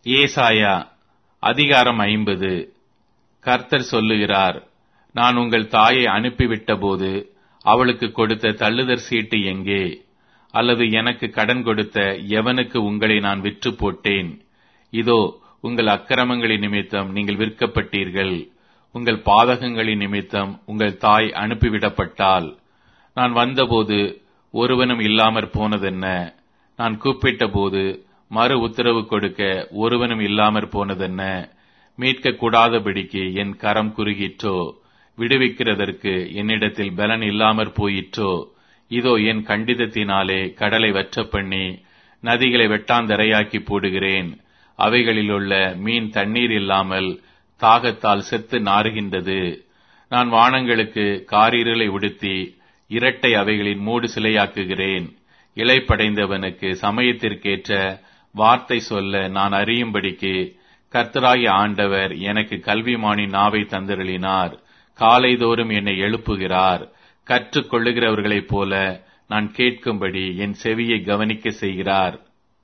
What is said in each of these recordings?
ஏசாயா அதிகாரம் ஐம்பது கர்த்தர் சொல்லுகிறார் நான் உங்கள் தாயை அனுப்பிவிட்டபோது அவளுக்கு கொடுத்த தள்ளுதற் சீட்டு எங்கே அல்லது எனக்கு கடன் கொடுத்த எவனுக்கு உங்களை நான் விற்று போட்டேன் இதோ உங்கள் அக்கிரமங்களின் நிமித்தம் நீங்கள் விற்கப்பட்டீர்கள் உங்கள் பாதகங்களின் நிமித்தம் உங்கள் தாய் அனுப்பிவிடப்பட்டால் நான் வந்தபோது ஒருவனும் இல்லாமற் போனதென்ன நான் கூப்பிட்டபோது மறு உத்தரவு கொடுக்க ஒருவனும் இல்லாமற் போனதென்ன மீட்க கூடாதபடிக்கு என் கரம் குறுகிற்றோ விடுவிக்கிறதற்கு என்னிடத்தில் பலன் இல்லாமற் போயிற்றோ இதோ என் கண்டிதத்தினாலே கடலை வற்ற பண்ணி நதிகளை வெட்டாந்தரையாக்கி போடுகிறேன் அவைகளிலுள்ள மீன் தண்ணீர் இல்லாமல் தாகத்தால் செத்து நாறுகின்றது நான் வானங்களுக்கு காரீரலை உடுத்தி இரட்டை அவைகளின் மூடு சிலையாக்குகிறேன் இலைப்படைந்தவனுக்கு சமயத்திற்கேற்ற வார்த்தை சொல்ல நான் அறியும்படிக்கு கர்த்தராகிய ஆண்டவர் எனக்கு கல்விமானி நாவை தந்திரளினார் காலைதோறும் என்னை எழுப்புகிறார் கற்றுக் கொள்ளுகிறவர்களைப் போல நான் கேட்கும்படி என் செவியை கவனிக்க செய்கிறார்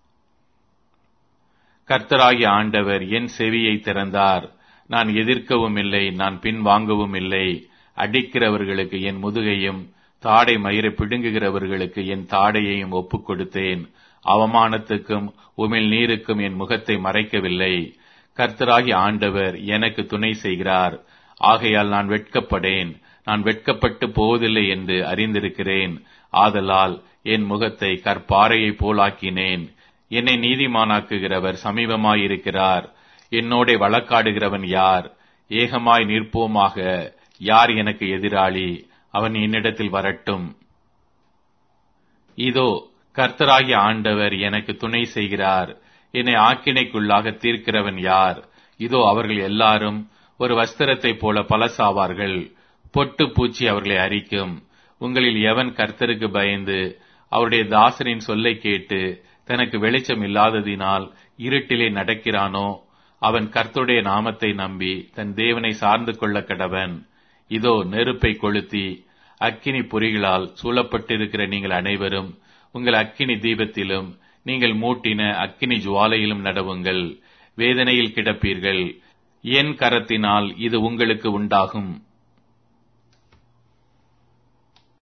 கர்த்தராகிய ஆண்டவர் என் செவியை திறந்தார் நான் எதிர்க்கவும் இல்லை நான் பின் வாங்கவும் இல்லை அடிக்கிறவர்களுக்கு என் முதுகையும் தாடை மயிரை பிடுங்குகிறவர்களுக்கு என் தாடையையும் ஒப்புக் கொடுத்தேன் அவமானத்துக்கும் உமிழ் நீருக்கும் என் முகத்தை மறைக்கவில்லை கர்த்தராகி ஆண்டவர் எனக்கு துணை செய்கிறார் ஆகையால் நான் வெட்கப்படேன் நான் வெட்கப்பட்டு போவதில்லை என்று அறிந்திருக்கிறேன் ஆதலால் என் முகத்தை கற்பாறையைப் போலாக்கினேன் என்னை நீதிமானாக்குகிறவர் சமீபமாயிருக்கிறார் என்னோட வழக்காடுகிறவன் யார் ஏகமாய் நிற்போமாக யார் எனக்கு எதிராளி அவன் என்னிடத்தில் வரட்டும் இதோ கர்த்தராகிய ஆண்டவர் எனக்கு துணை செய்கிறார் என்னை ஆக்கினைக்குள்ளாக தீர்க்கிறவன் யார் இதோ அவர்கள் எல்லாரும் ஒரு வஸ்திரத்தைப் போல பலசாவார்கள் பொட்டு பூச்சி அவர்களை அரிக்கும் உங்களில் எவன் கர்த்தருக்கு பயந்து அவருடைய தாசரின் சொல்லை கேட்டு தனக்கு வெளிச்சம் இல்லாததினால் இருட்டிலே நடக்கிறானோ அவன் கர்த்தருடைய நாமத்தை நம்பி தன் தேவனை சார்ந்து கொள்ள கடவன் இதோ நெருப்பை கொளுத்தி அக்கினி பொறிகளால் சூழப்பட்டிருக்கிற நீங்கள் அனைவரும் உங்கள் அக்கினி தீபத்திலும் நீங்கள் மூட்டின அக்கினி ஜுவாலையிலும் நடவுங்கள் வேதனையில் கிடப்பீர்கள் என் கரத்தினால் இது உங்களுக்கு உண்டாகும்